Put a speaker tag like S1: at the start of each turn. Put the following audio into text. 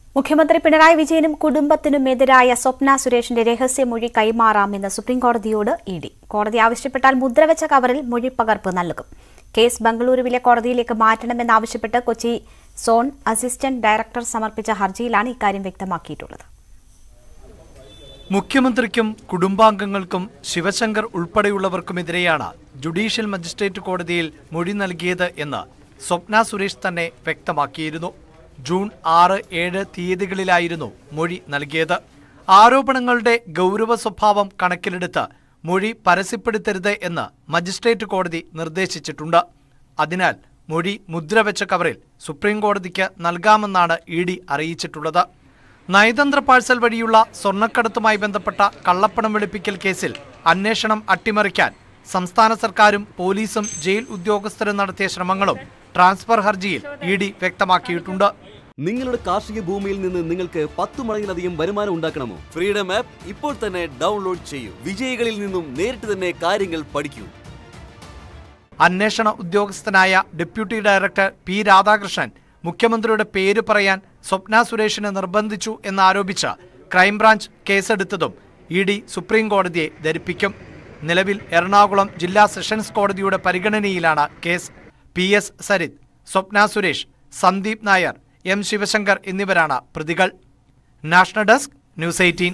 S1: മുഖ്യമന്ത്രി പിണറായി വിജയനും കുടുംബത്തിനുമെതിരായ സ്വപ്ന സുരേഷിന്റെ രഹസ്യമൊഴി കൈമാറാമെന്ന് സുപ്രീംകോടതിയോട് ഇ ഡി കോടതി ആവശ്യപ്പെട്ടാൽ മുദ്രവെച്ച കവറിൽ മൊഴിപ്പകർപ്പ് നൽകും കേസ് ബംഗളൂരുവിലെ കോടതിയിലേക്ക് മാറ്റണമെന്നാവശ്യപ്പെട്ട് കൊച്ചി സോൺ അസിസ്റ്റന്റ് ഡയറക്ടർ സമർപ്പിച്ച ഹർജിയിലാണ് ഇക്കാര്യം വ്യക്തമാക്കിയിട്ടുള്ളത്
S2: മുഖ്യമന്ത്രിക്കും കുടുംബാംഗങ്ങൾക്കും ശിവശങ്കർ ഉൾപ്പെടെയുള്ളവർക്കുമെതിരെയാണ് ജുഡീഷ്യൽ മജിസ്ട്രേറ്റ് കോടതിയിൽ മൊഴി നൽകിയത് എന്ന് സ്വപ്ന സുരേഷ് തന്നെ വ്യക്തമാക്കിയിരുന്നു ജൂൺ ആറ് ഏഴ് തീയതികളിലായിരുന്നു മൊഴി നൽകിയത് ആരോപണങ്ങളുടെ ഗൗരവ സ്വഭാവം കണക്കിലെടുത്ത് മൊഴി പരസ്യപ്പെടുത്തരുത് എന്ന് മജിസ്ട്രേറ്റ് കോടതി നിർദ്ദേശിച്ചിട്ടുണ്ട് അതിനാൽ മൊഴി മുദ്രവെച്ച കവറിൽ സുപ്രീം കോടതിക്ക് നൽകാമെന്നാണ് ഇ ഡി അറിയിച്ചിട്ടുള്ളത് നയതന്ത്ര പാഴ്സൽ വഴിയുള്ള സ്വർണ്ണക്കടത്തുമായി ബന്ധപ്പെട്ട കള്ളപ്പണം വെളുപ്പിക്കൽ കേസിൽ അന്വേഷണം അട്ടിമറിക്കാൻ സംസ്ഥാന സർക്കാരും പോലീസും ജയിൽ ഉദ്യോഗസ്ഥരും നടത്തിയ ശ്രമങ്ങളും ട്രാൻസ്ഫർ ഹർജിയിൽ ഇ ഡി വ്യക്തമാക്കിയിട്ടുണ്ട്
S3: നിങ്ങളുടെ കാർഷിക ഭൂമിയിൽ നിന്ന് നിങ്ങൾക്ക് പത്ത് മടങ്ങിലധികം വരുമാനം ഉണ്ടാക്കണമോ ഫ്രീഡം ആപ്പ് ഇപ്പോൾ തന്നെ ഡൗൺലോഡ് ചെയ്യൂ വിജയികളിൽ നിന്നും നേരിട്ട് തന്നെ കാര്യങ്ങൾ പഠിക്കൂ
S2: അന്വേഷണ ഉദ്യോഗസ്ഥനായ ഡെപ്യൂട്ടി ഡയറക്ടർ പി രാധാകൃഷ്ണൻ മുഖ്യമന്ത്രിയുടെ പേര് പറയാൻ സ്വപ്ന സുരേഷിനെ നിർബന്ധിച്ചു എന്നാരോപിച്ച് ക്രൈംബ്രാഞ്ച് കേസെടുത്തതും ഇ ഡി സുപ്രീം കോടതിയെ ധരിപ്പിക്കും നിലവിൽ എറണാകുളം ജില്ലാ സെഷൻസ് കോടതിയുടെ പരിഗണനയിലാണ് case P S Sarith Swapna Suresh Sandeep Nair M Sivasankar എന്നിവരാണ് പ്രതികൾ നാഷണൽ ഡെസ്ക് ന്യൂസ് എയ്റ്റീൻ